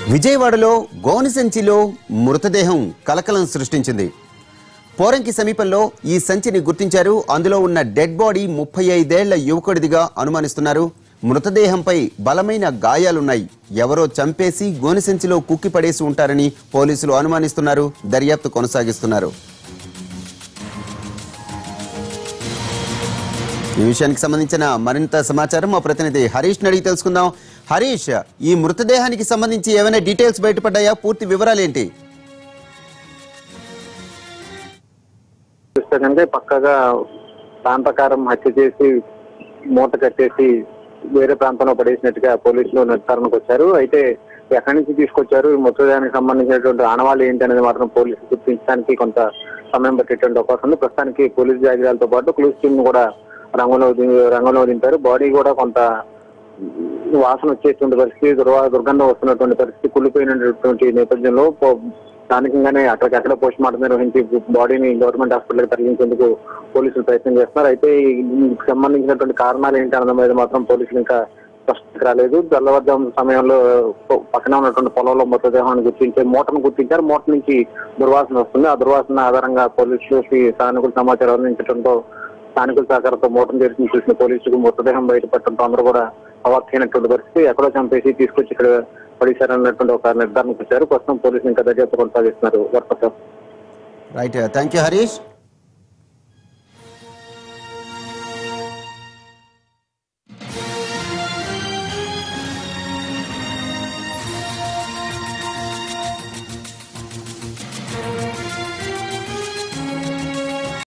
విజయవాడలో గోనెసంచిలో మృతదేహం కలకలం సృష్టించింది పోరంకి సమీపంలో ఈ సంచిని గుర్తించారు అందులో ఉన్న డెడ్ బాడీ ముప్పై ఐదేళ్ల యువకుడిదిగా అనుమానిస్తున్నారు మృతదేహంపై బలమైన గాయాలున్నాయి ఎవరో చంపేసి గోనెసంచిలో కుక్కి పడేసి ఉంటారని పోలీసులు అనుమానిస్తున్నారు దర్యాప్తు కొనసాగిస్తున్నారు ఈ విషయానికి సంబంధించిన మరింత సమాచారం మా ప్రతినిధి హరీష్ అడిగి తెలుసుకుందాం హరీష్ ఈ మృతదేహానికి సంబంధించి ఏమైనా డీటెయిల్స్ బయటపడ్డాయా పూర్తి వివరాలు ఏంటి చూస్తే కనుక పక్కగా ప్లాన్ ప్రకారం హత్య చేసి మూట కట్టేసి వేరే ప్రాంతంలో పడేసినట్టుగా పోలీసులు నిర్ధారణకు వచ్చారు అయితే ఎక్కడి నుంచి తీసుకొచ్చారు ఈ మృతదేహానికి సంబంధించినటువంటి ఆనవాళ్ళు ఏంటి అనేది మాత్రం పోలీసులు గుర్తించడానికి కొంత సమయం పట్టేటువంటి అవకాశం ఉంది ప్రస్తుతానికి పోలీసు జాగ్రత్తలతో పాటు క్లూస్ టీమ్ కూడా రంగంలో ది- రంగంలో దింపారు బాడీ కూడా కొంత వాసన వచ్చేటువంటి పరిస్థితి దుర్వా దుర్గంధం వస్తున్నటువంటి పరిస్థితి కుళ్ళిపోయినటువంటి నేపథ్యంలో పో- స్థానికంగానే అక్కడికక్కడ పోస్ట్ మార్టం నిర్వహించి బాడీని గవర్నమెంట్ హాస్పిటల్కి తరలించేందుకు పోలీసులు ప్రయత్నం చేస్తున్నారు అయితే దీనికి సంబంధించినటువంటి కారణాలు ఏంటి అన్న మీద మాత్రం పోలీసులు ఇంకా స్పష్టత రాలేదు తెల్లవారుజాము సమయంలో ప- పక్కన ఉన్నటువంటి పొలంలో మృతదేహాన్ని గుర్తించే మూటను గుర్తించారు మూట నుంచి దుర్వాసన వస్తుంది ఆ దుర్వాసన ఆధారంగా పోలీసులకి స్థానికుల సమాచారం అందించడంతో స్థానికుల సహకారంతో మూటను తెరిచి చూసిన పోలీసులకు మృతదేహం బయటపడటంతో అందరూ కూడా అవాక్కైనటువంటి పరిస్థితి ఎక్కడో చంపేసి తీసుకొచ్చి ఇక్కడ పడిశారన్నటువంటి ఒక నిర్ధారణకు వచ్చారు ప్రస్తుతం పోలీసులు ఇంకా దర్యాప్తు కొనసాగిస్తున్నారు వర్పత రైట్ థ్యాంక్ యూ హరీష్